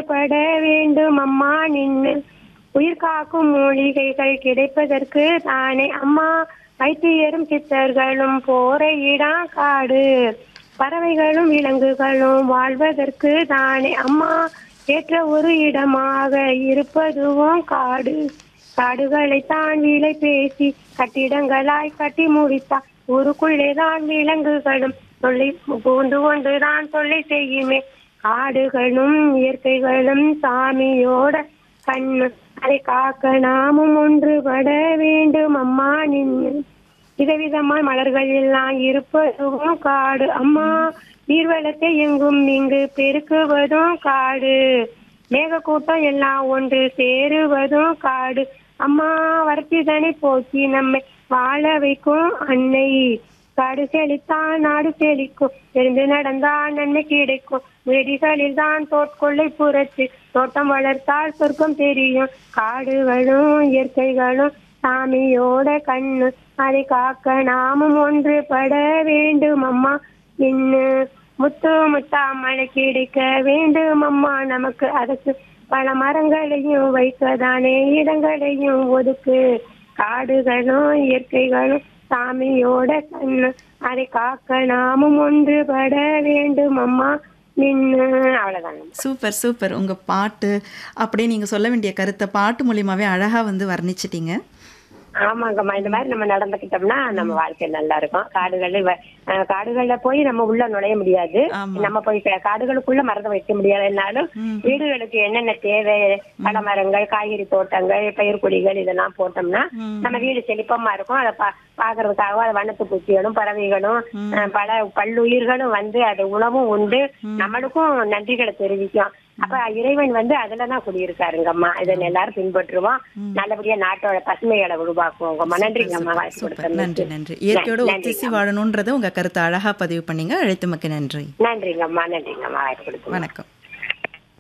ஒன்றுபட வேண்டும் அம்மா நின்னு உயிர் காக்கும் மூலிகைகள் கிடைப்பதற்கு தானே அம்மா வைத்தியரும் சித்தர்களும் போற இடம் காடு பறவைகளும் விலங்குகளும் வாழ்வதற்கு தானே அம்மா ஏற்ற ஒரு இடமாக இருப்பதுவும் காடு காடுகளை தான் விலை பேசி கட்டிடங்களாய் கட்டி முடித்தார் ஊருக்குள்ளே தான் விலங்குகளும் தொல்லை புகுந்து கொண்டுதான் தொல்லை செய்யுமே காடுகளும் இயற்கைகளும் சாமியோட கண்ணு அதை காக்க நாமும் ஒன்றுபட வேண்டும் அம்மா நின்று விதவிதமாய் மலர்கள் எல்லாம் இருப்பதும் காடு அம்மா நீர்வளத்தை எங்கும் இங்கு பெருக்குவதும் காடு மேகக்கூட்டம் எல்லாம் ஒன்று சேருவதும் காடு அம்மா வறட்சிதனை போக்கி நம்மை வாழ வைக்கும் அன்னை காடு செழித்தான் நாடு செழிக்கும் தெரிந்து நடந்தால் நன்மை கிடைக்கும் வெடிகளில் தான் தோட்கொள்ளை புரட்சி தோட்டம் வளர்த்தால் சொர்க்கம் தெரியும் காடுகளும் இயற்கைகளும் சாமியோட கண்ணு அதை காக்க நாமும் ஒன்றுபட வேண்டும் அம்மா இன்னு முத்து முத்தா மழை கிடைக்க வேண்டும் அம்மா நமக்கு அதுக்கு பல மரங்களையும் வைக்கதானே இடங்களையும் ஒதுக்கு காடுகளும் இயற்கைகளும் சாமியோட கண்ணு அதை காக்க நாமும் ஒன்றுபட வேண்டும் அம்மா நின்னு அவ்வளவுதான் சூப்பர் சூப்பர் உங்க பாட்டு அப்படியே நீங்க சொல்ல வேண்டிய கருத்தை பாட்டு மூலியமாவே அழகா வந்து வர்ணிச்சிட்டீங்க ஆமாங்கம்மா இந்த மாதிரி நம்ம நடந்துக்கிட்டோம்னா நம்ம வாழ்க்கை நல்லா இருக்கும் காடுகள்ல வ- அஹ் காடுகள்ல போய் நம்ம உள்ள நுழைய முடியாது ஆமா. நம்ம போய் கா- காடுகளுக்குள்ள மரத்தை வைக்க முடியாதுனாலும் வீடுகளுக்கு என்னென்ன தேவை பழமரங்கள் காய்கறி தோட்டங்கள் பயிர் கொடிகள் இதெல்லாம் போட்டோம்னா நம்ம வீடு செழிப்பமா இருக்கும் அதை பா- பாக்குறதுக்காக அது வண்ணத்து பூச்சிகளும் பறவைகளும் அஹ் பல பல்லுயிர்களும் வந்து அது உணவும் உண்டு நம்மளுக்கும் நன்றிகளை தெரிவிக்கும் அப்ப இறைவன் வந்து அதுலதான் குடியிருக்காருங்கம்மா இதை எல்லாரும் பின்பற்றுவோம் நல்லபடியா நாட்டோட பசுமைகளை உருவாக்குவோங்கம்மா நன்றிங்கம்மா வாய்ப்பு சூப்பர் கொடுத்ததுக்கு. நன்றி நன்றி இயற்கையோட நன்றி, ஒத்திசி வாழணுன்றதை உங்க கருத்தை அழகா பதிவு பண்ணீங்க அழைத்தமக்கு நன்றி நன்றிங்கம்மா நன்றிங்கம்மா வாய்ப்பு கொடுத்து வணக்கம்